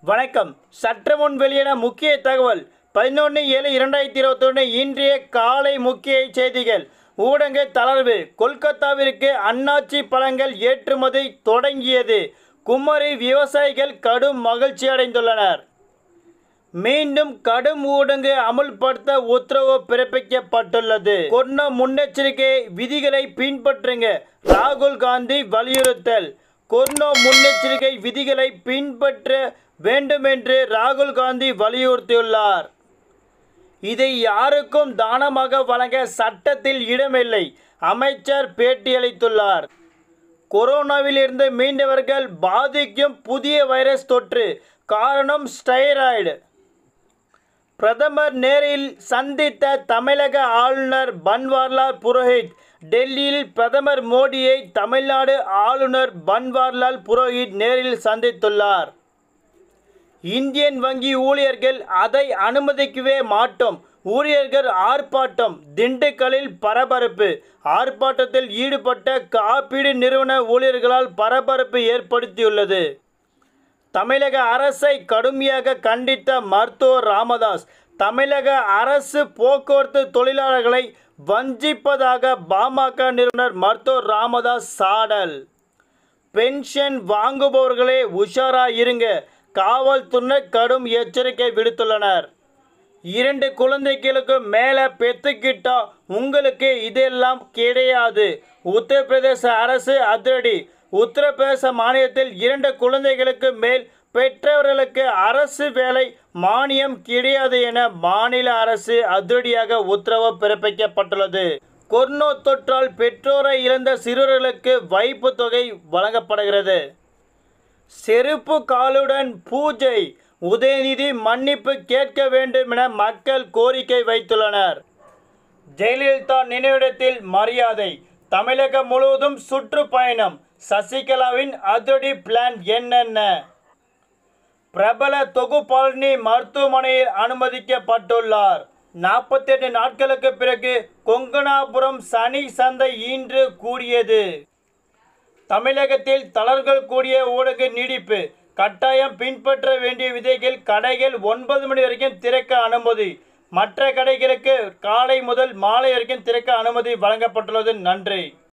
வணக்கம் சற்று முன் வெளியான முக்கிய தகவல் பதினொன்று ஏழு இரண்டாயிரத்தி இருபத்தொன்று இன்றைய காலை முக்கிய செய்திகள் ஊடக தளர்வு கொல்கத்தாவிற்கு அன்னாச்சி பழங்கள் ஏற்றுமதி தொடங்கியது குமரி விவசாயிகள் கடும் மகிழ்ச்சி அடைந்துள்ளனர் மீண்டும் கடும் ஊடங்கு அமுல்படுத்த உத்தரவு பிறப்பிக்கப்பட்டுள்ளது கொரோனா முன்னெச்சரிக்கை விதிகளை பின்பற்றுங்க ராகுல் காந்தி வலியுறுத்தல் கொரோனா முன்னெச்சரிக்கை விதிகளை பின்பற்ற வேண்டும் என்று ராகுல் காந்தி வலியுறுத்தியுள்ளார் இதை யாருக்கும் தானமாக வழங்க சட்டத்தில் இடமில்லை அமைச்சர் பேட்டியளித்துள்ளார் கொரோனாவிலிருந்து மீண்டவர்கள் பாதிக்கும் புதிய வைரஸ் தொற்று காரணம் ஸ்டைராய்டு பிரதமர் நேரில் சந்தித்த தமிழக ஆளுநர் பன்வாரிலால் புரோஹித் டெல்லியில் பிரதமர் மோடியை தமிழ்நாடு ஆளுநர் பன்வாரிலால் புரோஹித் நேரில் சந்தித்துள்ளார் இந்தியன் வங்கி ஊழியர்கள் அதை அனுமதிக்கவே மாட்டோம் ஊழியர்கள் ஆர்ப்பாட்டம் திண்டுக்கல்லில் பரபரப்பு ஆர்ப்பாட்டத்தில் ஈடுபட்ட காப்பீடு நிறுவன ஊழியர்களால் பரபரப்பு ஏற்படுத்தியுள்ளது தமிழக அரசை கடுமையாக கண்டித்த மருத்துவர் ராமதாஸ் தமிழக அரசு போக்குவரத்து தொழிலாளர்களை வஞ்சிப்பதாக பாமக நிறுவனர் மருத்துவர் ராமதாஸ் சாடல் பென்ஷன் வாங்குபவர்களே உஷாரா இருங்க காவல்துறை கடும் எச்சரிக்கை விடுத்துள்ளனர் இரண்டு குழந்தைகளுக்கு மேலே பெற்றுக்கிட்டா உங்களுக்கு இதெல்லாம் கிடையாது உத்தரப்பிரதேச அரசு அதிரடி உத்தரப்பிரதேச மாநிலத்தில் இரண்டு குழந்தைகளுக்கு மேல் பெற்றவர்களுக்கு அரசு வேலை மானியம் கிடையாது என மாநில அரசு அதிரடியாக உத்தரவு பிறப்பிக்கப்பட்டுள்ளது கொரோனா தொற்றால் பெற்றோரை இழந்த சிறுவர்களுக்கு வைப்பு தொகை வழங்கப்படுகிறது செருப்பு காலுடன் பூஜை உதயநிதி மன்னிப்பு கேட்க வேண்டும் என மக்கள் கோரிக்கை வைத்துள்ளனர் ஜெயலலிதா நினைவிடத்தில் மரியாதை தமிழகம் முழுவதும் சுற்றுப்பயணம் சசிகலாவின் அதிரடி பிளான் என்னென்ன பிரபல தொகுப்பாளினி மருத்துவமனையில் அனுமதிக்கப்பட்டுள்ளார் நாற்பத்தெட்டு நாட்களுக்கு பிறகு கொங்கனாபுரம் சனி சந்தை இன்று கூடியது தமிழகத்தில் தளர்கள் கூடிய ஊடக நீடிப்பு கட்டாயம் பின்பற்ற வேண்டிய விதைகள் கடைகள் ஒன்பது மணி வரைக்கும் திறக்க அனுமதி மற்ற கடைகளுக்கு காலை முதல் மாலை வரைக்கும் திறக்க அனுமதி வழங்கப்பட்டுள்ளது நன்றி